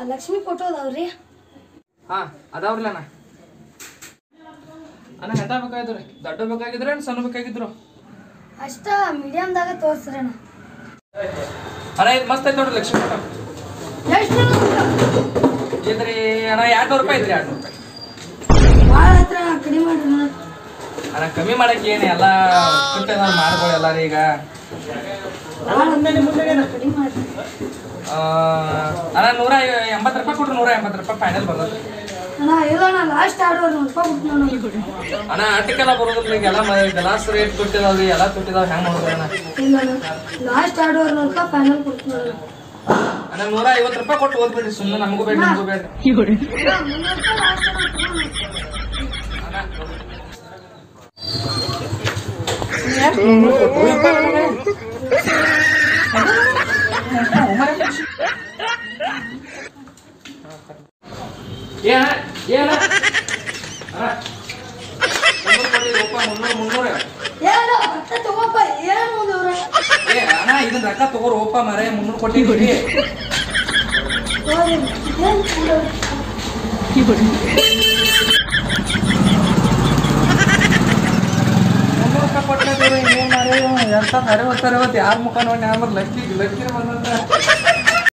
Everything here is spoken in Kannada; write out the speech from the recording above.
ಲಕ್ಷ್ಮಿ ಫೋಟೋ ಅದಾವ್ರಿ ಹಾ ಅದಾವ್ರಲ್ಲ ಅಣ್ಣ ಅಣ್ಣ ಎಂತ ಬೇಕಾಗಿದ್ರು ರೀ ದೊಡ್ಡ ಬೇಕಾಗಿದ್ರು ಏನು ಸಣ್ಣ ಬೇಕಾಗಿದ್ರು ಅಷ್ಟ ಮೀಡಿಯಮ್ದಾಗ ತೋರಿಸ್ರಿ ಅಣ್ಣ ಅಣ್ಣ ಇದು ಮಸ್ತ್ ಐತೆ ನೋಡ್ರಿ ಲಕ್ಷ್ಮಿ ಫೋಟೋ ಎಷ್ಟು ಇದ್ರಿ ಅಣ್ಣ ಎರಡು ನೂರು ರೂಪಾಯಿ ಐತ್ರಿ ಎರಡು ನೂರು ರೂಪಾಯಿ ಭಾಳ ಹತ್ರ ಕಡಿಮೆ ಮಾಡ್ರಿ ಅಣ್ಣ ಅಣ್ಣ ಕಮ್ಮಿ ಮಾಡಕ್ಕೆ ಏನು ಎಲ್ಲ ಕುಟ್ಟೆ ಮಾಡ್ಕೊಳ್ಳಿ ಎಲ್ಲ ರೀ ಈಗ ಭಾಳ ಕಡಿಮೆ ಮಾಡ್ರಿ ಆ, ಅಣ್ಣ ನೂರ ಎಂಬತ್ತು ರೂಪಾಯಿ ಕೊಟ್ರು ನೂರ ಎಂಬತ್ತು ರೂಪಾಯಿ ಫೈನಲ್ ಬರ್ತದೆ ಅಣ್ಣ ಇಲ್ಲ ಅಣ್ಣ ಲಾಸ್ಟ್ ಆಡುವರ್ ನೂರು ರೂಪಾಯಿ ಬಿಡ್ತೀನಿ ಅಣ್ಣ ಅಣ್ಣ ಆಟಿಕೆಲ್ಲ ಬರೋದಿಲ್ಲ ಈಗ ಎಲ್ಲ ಗ್ಲಾಸ್ ರೇಟ್ ತುಟ್ಟಿದಾವ್ರಿ ಎಲ್ಲ ತುಟ್ಟಿದಾವ್ ಹೆಂಗ್ ಮಾಡೋದು ಅಣ್ಣ ಇಲ್ಲ ಅಣ್ಣ ಲಾಸ್ಟ್ ಆಡುವರ್ ನೂರು ರೂಪಾಯಿ ಫೈನಲ್ ಕೊಡ್ತೀನಿ ಅಣ್ಣ ಅಣ್ಣ ನೂರ ಐವತ್ತು ರೂಪಾಯಿ ಕೊಟ್ಟು ಓದ್ಬಿಡ್ರಿ ಸುಮ್ಮನೆ ನಮಗೂ ಬೇಡ ನಿಮಗೂ ಬೇಡ ಅಣ್ಣ, ಮುನ್ನೂರು ರೂಪಾಯಿ ಲಾಸ್ಟ್ ಅಣ್ಣ ಏನ ಏನ ಮುನ್ನೂರು ಮುನ್ನೂರ ಏನು ಹೊಟ್ಟೆ ತಗೋಪ್ಪ ಏನು ಮುಂದವ್ರ ಏ ಅಣ್ಣ ಇದನ್ನ ರೊಕ್ಕ ತಗೋರು ಓಪ ಮರೆ ಮುನ್ನೂರು ಕೊಟ್ಟಿದ್ದೀವಿ ಏನು ಮುಂದವ್ರ ಮುನ್ನೂರು ರೂಪಾಯಿ ಕೊಟ್ಟಿದ್ದೀವಿ ಏನು ಮಾರೇ ಎಂತ ಹರೆ ಹೋಗ್ತಾರೆ ಇವತ್ತು ಯಾರ ಮುಖ ನೋಡಿ ಯಾರು ಲಕ್ಕಿ ಲಕ್ಕಿ ಬಂದಂತ